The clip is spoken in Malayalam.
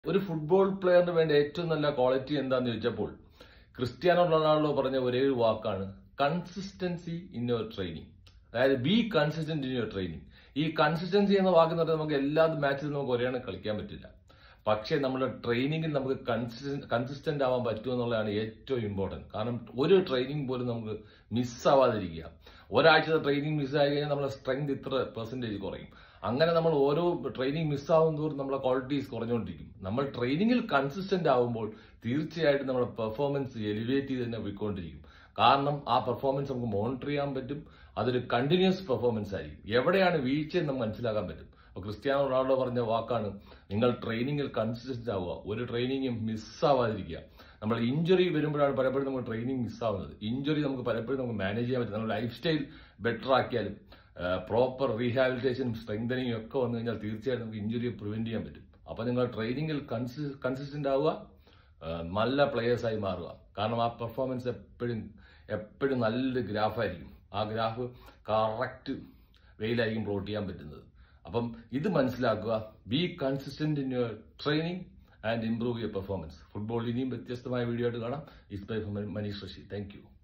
ഒരു ഫുട്ബോൾ പ്ലെയറിന് വേണ്ട ഏറ്റവും നല്ല ക്വാളിറ്റി എന്താന്ന് ചോദിച്ചപ്പോൾ ക്രിസ്ത്യാനോ റൊണാൾഡോ പറഞ്ഞ ഒരേ ഒരു വാക്കാണ് കൺസിസ്റ്റൻസി ഇൻ യുവർ ട്രെയിനിങ് അതായത് be consistent in your training ഈ കൺസിസ്റ്റൻസി എന്ന വാക്ക് എന്ന് പറഞ്ഞാൽ നമുക്ക് എല്ലാ മാച്ചിലും നമുക്ക് ഒരേ കണക്ക് കളിക്കാൻ പറ്റില്ല പക്ഷേ നമ്മുടെ ട്രെയിനിങ്ങിൽ നമുക്ക് കൺസിസ്റ്റന്റ് ആവാൻ പറ്റുമോ എന്നുള്ളതാണ് ഏറ്റവും ഇമ്പോർട്ടന്റ് കാരണം ഒരു ട്രെയിനിങ് പോലും നമുക്ക് മിസ്സാവാതിരിക്കുക ഒരാഴ്ചത്തെ ട്രെയിനിങ് മിസ്സായി കഴിഞ്ഞാൽ നമ്മുടെ സ്ട്രെങ്ത് ഇത്ര പെർസെന്റേജ് കുറയും അങ്ങനെ നമ്മൾ ഓരോ ട്രെയിനിങ് മിസ്സാവും തോറും നമ്മുടെ ക്വാളിറ്റീസ് കുറഞ്ഞുകൊണ്ടിരിക്കും നമ്മൾ ട്രെയിനിങ്ങിൽ കൺസിസ്റ്റന്റ് ആവുമ്പോൾ തീർച്ചയായിട്ടും നമ്മുടെ പെർഫോമൻസ് എലിവേറ്റ് ചെയ്ത് തന്നെ പോയിക്കൊണ്ടിരിക്കും കാരണം ആ പെർഫോമൻസ് നമുക്ക് മോണിറ്റർ ചെയ്യാൻ പറ്റും അതൊരു കണ്ടിന്യൂസ് പെർഫോമൻസ് ആയിരിക്കും എവിടെയാണ് വീഴ്ചയെന്ന് നമുക്ക് മനസ്സിലാക്കാൻ പറ്റും അപ്പോൾ ക്രിസ്ത്യാനോ റൊണാൾഡോ പറഞ്ഞ വാക്കാണ് നിങ്ങൾ ട്രെയിനിങ്ങിൽ കൺസിസ്റ്റന്റ് ആവുക ഒരു ട്രെയിനിങ്ങും മിസ്സാവാതിരിക്കുക നമ്മൾ ഇഞ്ചുറി വരുമ്പോഴാണ് പലപ്പോഴും നമുക്ക് ട്രെയിനിങ് മിസ്സാവുന്നത് ഇഞ്ചുറി നമുക്ക് പലപ്പോഴും നമുക്ക് മാനേജ് ചെയ്യാൻ പറ്റും നമ്മുടെ ലൈഫ് സ്റ്റൈൽ ബെറ്റർ ആക്കിയാലും പ്രോപ്പർ റീഹാബിലിറ്റേഷനും സ്ട്രെങ്തനിങ്ങും ഒക്കെ വന്നു കഴിഞ്ഞാൽ തീർച്ചയായിട്ടും നമുക്ക് ഇഞ്ചുറിയെ പ്രിവെന്റ് ചെയ്യാൻ പറ്റും അപ്പോൾ നിങ്ങൾ ട്രെയിനിങ്ങിൽ കൺസിസ്റ്റന്റ് ആവുക നല്ല പ്ലെയേഴ്സായി മാറുക കാരണം ആ പെർഫോമൻസ് എപ്പോഴും എപ്പോഴും നല്ലൊരു ഗ്രാഫായിരിക്കും ആ ഗ്രാഫ് കറക്റ്റ് വെയിലായിരിക്കും പ്ലോട്ട് ചെയ്യാൻ പറ്റുന്നത് അപ്പം ഇത് മനസ്സിലാക്കുക be consistent in your training and improve your performance football ഇനിയും വ്യത്യസ്തമായ വീഡിയോ ആയിട്ട് കാണാം is by Manish Rushi thank U